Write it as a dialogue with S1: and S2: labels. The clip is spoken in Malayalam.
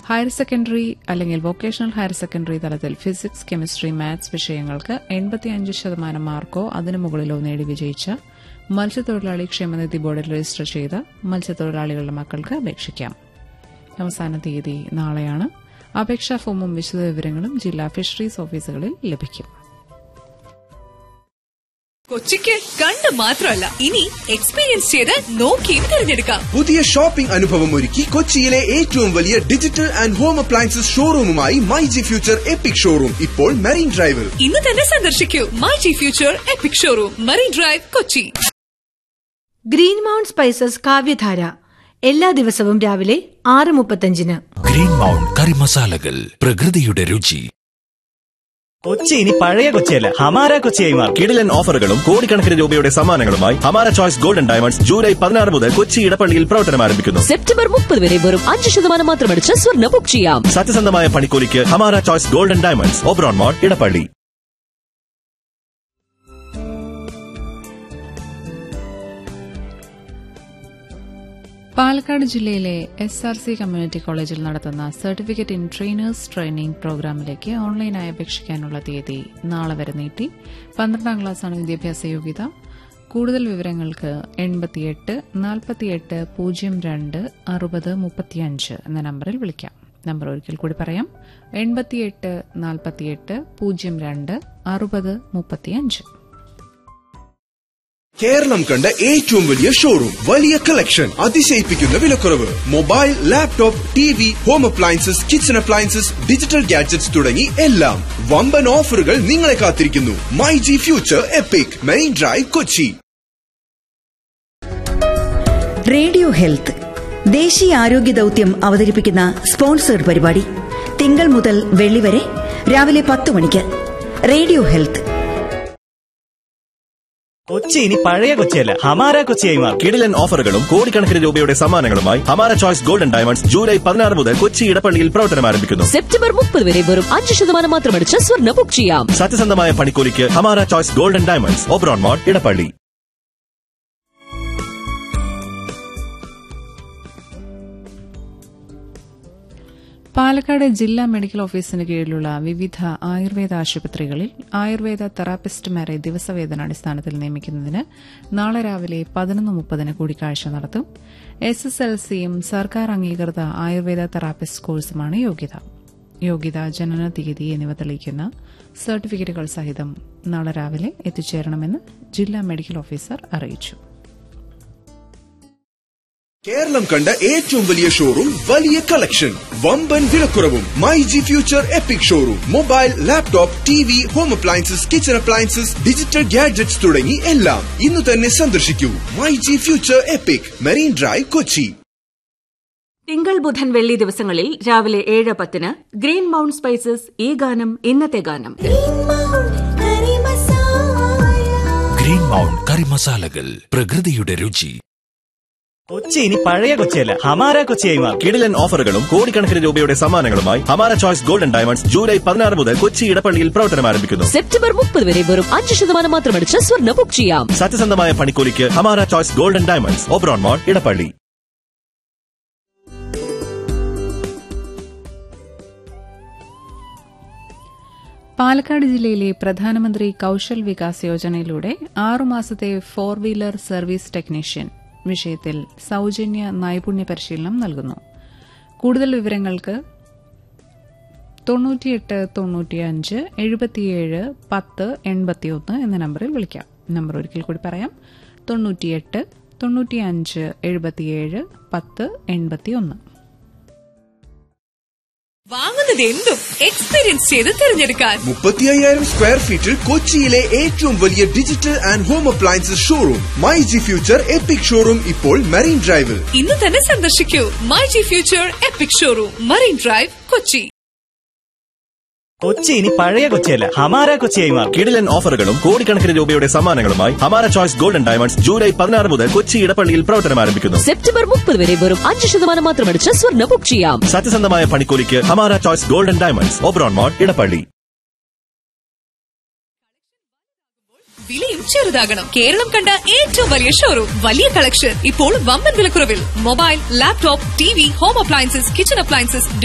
S1: ഹയർ സെക്കൻഡറി അല്ലെങ്കിൽ വൊക്കേഷണൽ ഹയർ സെക്കൻഡറി തലത്തിൽ ഫിസിക്സ് കെമിസ്ട്രി മാത്സ് വിഷയങ്ങൾക്ക് എൺപത്തിയഞ്ച് ശതമാനം മാർക്കോ അതിനു മുകളിലോ നേടി വിജയിച്ച മത്സ്യത്തൊഴിലാളി ക്ഷേമനിധി ബോർഡിൽ രജിസ്റ്റർ ചെയ്ത മത്സ്യത്തൊഴിലാളികളുടെ മക്കൾക്ക് അപേക്ഷിക്കാം അവസാന തീയതി നാളെയാണ് അപേക്ഷാ ഫോമും വിശദവിവരങ്ങളും ജില്ലാ ഫിഷറീസ് ഓഫീസുകളിൽ ലഭിക്കും
S2: കൊച്ചിക്ക് കണ്ട് മാത്രമല്ല ഇനി എക്സ്പീരിയൻസ് ചെയ്ത് നോക്കിയും തിരഞ്ഞെടുക്കാം
S3: പുതിയ ഷോപ്പിംഗ് അനുഭവം ഒരുക്കി കൊച്ചിയിലെ ഏറ്റവും വലിയ ഡിജിറ്റൽ ആൻഡ് ഹോം അപ്ലയൻസസ് ഷോറൂമുമായി My G future epic showroom ഇപ്പോൾ മെറീൻ ഡ്രൈവിൽ
S2: ഇന്ന് തന്നെ സന്ദർശിക്കൂ My G future epic showroom Marine Drive Kochi
S4: Green Mount spices Kavyadhara എല്ലാ ദിവസവും രാവിലെ ആറ് മുപ്പത്തഞ്ചിന്
S5: ഗ്രീൻ മൗണ്ട് കറി മസാലകൾ പ്രകൃതിയുടെ രുചി
S6: കൊച്ചി ഇനി പഴയ കൊച്ചിയല്ല ഹമാര കൊച്ചിയായി മാറും
S7: കിടിലൻ ഓഫറുകളും കോടിക്കണക്കിന് രൂപയുടെ സമ്മാനങ്ങളുമായി ഹമാര ചോയ്സ് ഗോൾഡൻ ഡയമണ്ട്സ് ജൂലൈ പതിനാറ് മുതൽ കൊച്ചി ഇടപ്പള്ളിയിൽ പ്രവർത്തനം ആരംഭിക്കുന്നു
S8: സെപ്റ്റംബർ മുപ്പത് വരെ വെറും അഞ്ച് ശതമാനം മാത്രമടിച്ച് സ്വർണ്ണ ബുക്ക് ചെയ്യാം
S7: സത്യസന്ധമായ പണിക്കൂലിക്ക് Hamara choice golden diamonds Oberon mall Edappally
S1: Palakkad ജില്ലയിലെ എസ് ആർ സി കമ്മ്യൂണിറ്റി കോളേജിൽ നടത്തുന്ന സർട്ടിഫിക്കറ്റ് ഇൻ ട്രെയിനേഴ്സ് ട്രെയിനിംഗ് പ്രോഗ്രാമിലേക്ക് ഓൺലൈനായി അപേക്ഷിക്കാനുള്ള തീയതി നാളെ വരെ നീട്ടി പന്ത്രണ്ടാം ക്ലാസ്സാണ് വിദ്യാഭ്യാസ യോഗ്യത കൂടുതൽ വിവരങ്ങൾക്ക് എൺപത്തിയെട്ട് നാൽപ്പത്തിയെട്ട് പൂജ്യം രണ്ട് അറുപത് മുപ്പത്തിയഞ്ച് എന്ന നമ്പറിൽ വിളിക്കാം നമ്പർ ഒരിക്കൽ കൂടി പറയാം എൺപത്തിയെട്ട് നാൽപ്പത്തിയെട്ട് പൂജ്യം രണ്ട് അറുപത് മുപ്പത്തിയഞ്ച്
S3: കേരളം കണ്ട ഏറ്റവും വലിയ ഷോറൂം വലിയ കളക്ഷൻ അതിശയിപ്പിക്കുന്ന വിലക്കുറവ് mobile laptop T V home appliances kitchen appliances digital gadgets തുടങ്ങി എല്ലാം വമ്പൻ ഓഫറുകൾ നിങ്ങളെ കാത്തിരിക്കുന്നു My G future epic main drive Kochi
S9: radio health ദേശീയ ആരോഗ്യ ദൗത്യം അവതരിപ്പിക്കുന്ന സ്പോൺസേഡ് പരിപാടി തിങ്കൾ മുതൽ വെള്ളി വരെ രാവിലെ പത്ത് മണിക്ക് റേഡിയോ ഹെൽത്ത്
S6: കൊച്ചി ഇനി പഴയ കൊച്ചിയല്ല ഹമാര കൊച്ചിയായി മാറും
S7: കിടിലൻ ഓഫറുകളും കോടിക്കണക്കിന് രൂപയുടെ സമ്മാനങ്ങളുമായി ഹമാര ചോയ്സ് ഗോൾഡൻ ഡയമണ്ട്സ് ജൂലൈ പതിനാറ് മുതൽ കൊച്ചി ഇടപ്പള്ളിയിൽ പ്രവർത്തനം ആരംഭിക്കുന്നു
S8: സെപ്റ്റംബർ മുപ്പത് വരെ വെറും അഞ്ച് ശതമാനം മാത്രമടിച്ച് സ്വർണ്ണ ബുക്ക് ചെയ്യാം
S7: സത്യസന്ധമായ പണിക്കൂലിക്ക് Hamara choice golden diamonds Oberon mall Edappally
S1: Palakkad ജില്ലാ മെഡിക്കൽ ഓഫീസിന് കീഴിലുള്ള വിവിധ ആയുർവേദ ആശുപത്രികളിൽ ആയുർവേദ തെറാപ്പിസ്റ്റുമാരെ ദിവസവേതനാടിസ്ഥാനത്തിൽ നിയമിക്കുന്നതിന് നാളെ രാവിലെ പതിനൊന്ന് മുപ്പതിന് കൂടിക്കാഴ്ച നടത്തും എസ് എസ് എൽ സിയും സർക്കാർ അംഗീകൃത ആയുർവേദ തെറാപ്പിസ്റ്റ് കോഴ്സുമാണ് യോഗ്യത യോഗ്യത ജനന തീയതി എന്നിവ തെളിയിക്കുന്ന സർട്ടിഫിക്കറ്റുകൾ സഹിതം നാളെ രാവിലെ എത്തിച്ചേരണമെന്ന് ജില്ലാ മെഡിക്കൽ ഓഫീസർ അറിയിച്ചു
S3: കേരളം കണ്ട ഏറ്റവും വലിയ ഷോറൂം വലിയ കളക്ഷൻ വമ്പൻ വിലക്കുറവും My G future epic showroom mobile laptop T V home appliances kitchen appliances digital gadgets തുടങ്ങി എല്ലാം ഇന്ന് തന്നെ സന്ദർശിക്കൂ My G future epic Marine Drive Kochi
S10: തിങ്കൾ ബുധൻ വെള്ളി ദിവസങ്ങളിൽ രാവിലെ ഏഴ് പത്തിന് ഗ്രീൻ മൗണ്ട് സ്പൈസസ് ഈ ഗാനം ഇന്നത്തെ ഗാനം
S5: ഗ്രീൻ മൗണ്ട് കറി മസാലകൾ പ്രകൃതിയുടെ രുചി
S6: കൊച്ചി ഇനി പഴയ കൊച്ചിയല്ല ഹമാര കൊച്ചിയായി മാറും
S7: കിടിലൻ ഓഫറുകളും കോടിക്കണക്കിന് രൂപയുടെ സമ്മാനങ്ങളുമായി ഹമാര ചോയ്സ് ഗോൾഡൻ ഡയമണ്ട്സ് ജൂലൈ പതിനാറ് മുതൽ കൊച്ചി ഇടപ്പള്ളിയിൽ പ്രവർത്തനം ആരംഭിക്കുന്നു
S8: സെപ്റ്റംബർ മുപ്പത് വരെ വെറും അഞ്ച് ശതമാനം മാത്രമടിച്ച് സ്വർണ്ണ ബുക്ക് ചെയ്യാം
S7: സത്യസന്ധമായ പണിക്കൂലിക്ക് Hamara choice golden diamonds Oberon mall Edappally
S1: Palakkad ജില്ലയിലെ പ്രധാനമന്ത്രി കൌശൽ വികാസ് യോജനയിലൂടെ ആറുമാസത്തെ ഫോർ വീലർ സർവീസ് ടെക്നീഷ്യൻ വിഷയത്തിൽ സൌജന്യ നൈപുണ്യ പരിശീലനം നൽകുന്നു കൂടുതൽ വിവരങ്ങൾക്ക് തൊണ്ണൂറ്റിയെട്ട് തൊണ്ണൂറ്റിയഞ്ച് എഴുപത്തിയേഴ് പത്ത് എൺപത്തിയൊന്ന് എന്ന നമ്പറിൽ വിളിക്കാം നമ്പർ ഒരിക്കൽ കൂടി പറയാം തൊണ്ണൂറ്റിയെട്ട് തൊണ്ണൂറ്റിയഞ്ച് എഴുപത്തിയേഴ് പത്ത് എൺപത്തിയൊന്ന്
S2: വാങ്ങുന്നത് എന്തും എക്സ്പീരിയൻസ് ചെയ്ത് തിരഞ്ഞെടുക്കാൻ
S3: മുപ്പത്തി അയ്യായിരം സ്ക്വയർ ഫീറ്റിൽ കൊച്ചിയിലെ ഏറ്റവും വലിയ digital and home appliances showroom My G future epic showroom ഇപ്പോൾ മെറീൻ ഡ്രൈവിൽ
S2: ഇന്ന് തന്നെ സന്ദർശിക്കൂ My G future epic showroom Marine Drive Kochi
S6: Kochi ഇനി പഴയ കൊച്ചിയല്ല ഹമാര കൊച്ചിയായി മാറും
S7: കിടിലൻ ഓഫറുകളും കോടിക്കണക്കിന് രൂപയുടെ സമ്മാനങ്ങളുമായി ഹമാര ചോയ്സ് ഗോൾഡൻ ഡയമണ്ട്സ് ജൂലൈ പതിനാറ് മുതൽ കൊച്ചി ഇടപ്പള്ളിയിൽ പ്രവർത്തനം ആരംഭിക്കുന്നു
S8: സെപ്റ്റംബർ മുപ്പത് വരെ വെറും അഞ്ച് ശതമാനം മാത്രമടിച്ച് സ്വർണ്ണ ബുക്ക് ചെയ്യാം
S7: സത്യസന്ധമായ പണിക്കൂലിക്ക് Hamara choice golden diamonds Oberon mall Edappally
S2: വിലയും ചെറുതാകണം കേരളം കണ്ട ഏറ്റവും വലിയ ഷോറൂം വലിയ കളക്ഷൻ ഇപ്പോൾ വമ്പൻ വിലക്കുറവിൽ mobile laptop T V home appliances kitchen appliances